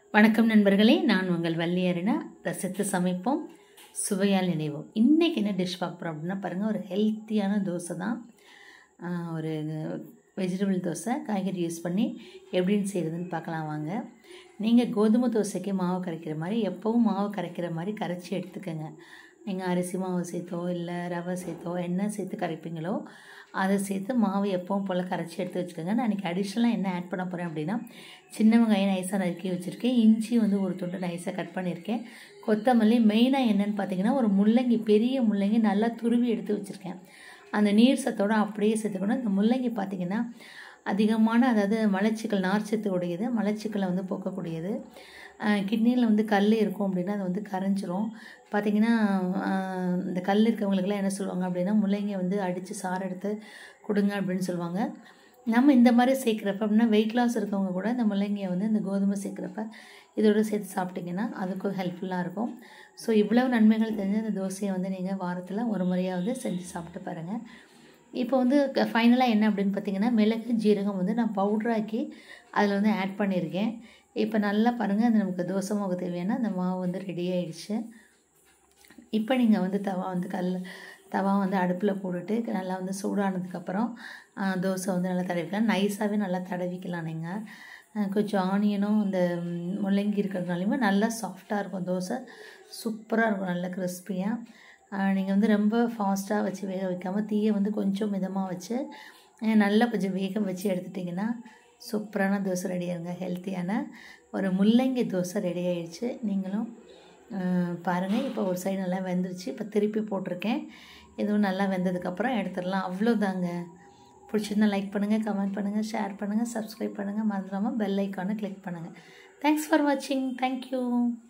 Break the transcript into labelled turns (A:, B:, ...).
A: வணக்கம் நண்பர்களே நான் உங்கள் வள்ளி அருணா ரசித்து சமைப்போம் சுவையால் நினைவோம் இன்றைக்கி என்ன டிஷ் பார்க்குறோம் அப்படின்னா பாருங்கள் ஒரு ஹெல்த்தியான தோசை தான் ஆஹ் ஒரு வெஜிடபிள் தோசை காய்கறி யூஸ் பண்ணி எப்படின்னு செய்கிறதுன்னு பார்க்கலாம் வாங்க நீங்கள் கோதுமை தோசைக்கு மாவு கரைக்கிற மாதிரி எப்போவும் மாவு கரைக்கிற மாதிரி கரைச்சி எடுத்துக்கோங்க நீங்கள் அரிசி மாவு சேர்த்தோ இல்லை ரவை சேர்த்தோ என்ன சேர்த்து கரைப்பீங்களோ அதை சேர்த்து மாவு எப்பவும் போல் கரைச்சி எடுத்து வச்சுக்கோங்க நான் இன்றைக்கி அடிஷ்னலாக என்ன ஆட் பண்ண போகிறேன் அப்படின்னா சின்ன வெங்காயம் நைஸாக நறுக்கி வச்சுருக்கேன் இஞ்சி வந்து ஒரு துண்டு நைஸாக கட் பண்ணியிருக்கேன் கொத்தமல்லி மெயினாக என்னென்னு பார்த்தீங்கன்னா ஒரு முள்ளங்கி பெரிய முள்ளங்கி நல்லா துருவி எடுத்து வச்சுருக்கேன் அந்த நீர் சத்தோடு அப்படியே சேர்த்துக்கணும் இந்த முள்ளங்கி பார்த்தீங்கன்னா அதிகமான அதாவது மலச்சிக்கல் நார்ச்சத்து உடையது மலச்சிக்கலை வந்து போக்கக்கூடியது கிட்னியில் வந்து கல் இருக்கும் அப்படின்னா அது வந்து கரைஞ்சிரும் பார்த்திங்கன்னா இந்த கல் இருக்கவங்களுக்குலாம் என்ன சொல்லுவாங்க அப்படின்னா முள்ளங்கியை வந்து அடித்து சாறு எடுத்து கொடுங்க அப்படின்னு சொல்லுவாங்க நம்ம இந்த மாதிரி சேர்க்குறப்ப அப்படின்னா வெயிட் லாஸ் இருக்கவங்க கூட இந்த முள்ளங்கியை வந்து இந்த கோதுமை சேர்க்குறப்ப இதோட சேர்த்து சாப்பிட்டிங்கன்னா அதுக்கும் ஹெல்ப்ஃபுல்லாக இருக்கும் ஸோ இவ்வளவு நன்மைகள் தெரிஞ்ச இந்த தோசையை வந்து நீங்கள் வாரத்தில் ஒரு முறையாவது செஞ்சு சாப்பிட்டு பாருங்கள் இப்போ வந்து ஃபைனலாக என்ன அப்படின்னு பார்த்தீங்கன்னா மிளகு ஜீரகம் வந்து நான் பவுட்ராக்கி அதில் வந்து ஆட் பண்ணியிருக்கேன் இப்போ நல்லா பாருங்கள் அது நமக்கு தோசை மாவு தேவையான அந்த மாவு வந்து ரெடி ஆயிடுச்சு இப்போ நீங்கள் வந்து தவா வந்து கல் தவா வந்து அடுப்பில் போட்டுட்டு நல்லா வந்து சூடானதுக்கப்புறம் தோசை வந்து நல்லா தடவிக்கலாம் நைஸாகவே நல்லா தடவிக்கலாம் நீங்கள் கொஞ்சம் ஆனியனும் இந்த முள்ளங்கி இருக்கிறதுனாலையுமே நல்லா சாஃப்டாக இருக்கும் தோசை சூப்பராக இருக்கும் நல்லா கிறிஸ்பியாக நீங்கள் வந்து ரொம்ப ஃபாஸ்ட்டாக வச்சு வேக வைக்காமல் தீயை வந்து கொஞ்சம் மிதமாக வச்சு நல்லா கொஞ்சம் வேக வச்சு எடுத்துட்டிங்கன்னா சூப்பரான தோசை ரெடி ஆகுங்க ஹெல்த்தியான ஒரு முள்ளங்கி தோசை ரெடி ஆயிடுச்சு நீங்களும் பாருங்கள் இப்போ ஒரு சைடு நல்லா வெந்துருச்சு இப்போ திருப்பி போட்டிருக்கேன் இதுவும் நல்லா வெந்ததுக்கப்புறம் எடுத்துடலாம் அவ்வளோதாங்க பிடிச்சிருந்தா லைக் பண்ணுங்கள் கமெண்ட் பண்ணுங்கள் ஷேர் பண்ணுங்கள் சப்ஸ்கிரைப் பண்ணுங்கள் மறந்துடாமல் பெல் ஐக்கானை கிளிக் பண்ணுங்கள் தேங்க்ஸ் ஃபார் வாட்சிங் தேங்க்யூ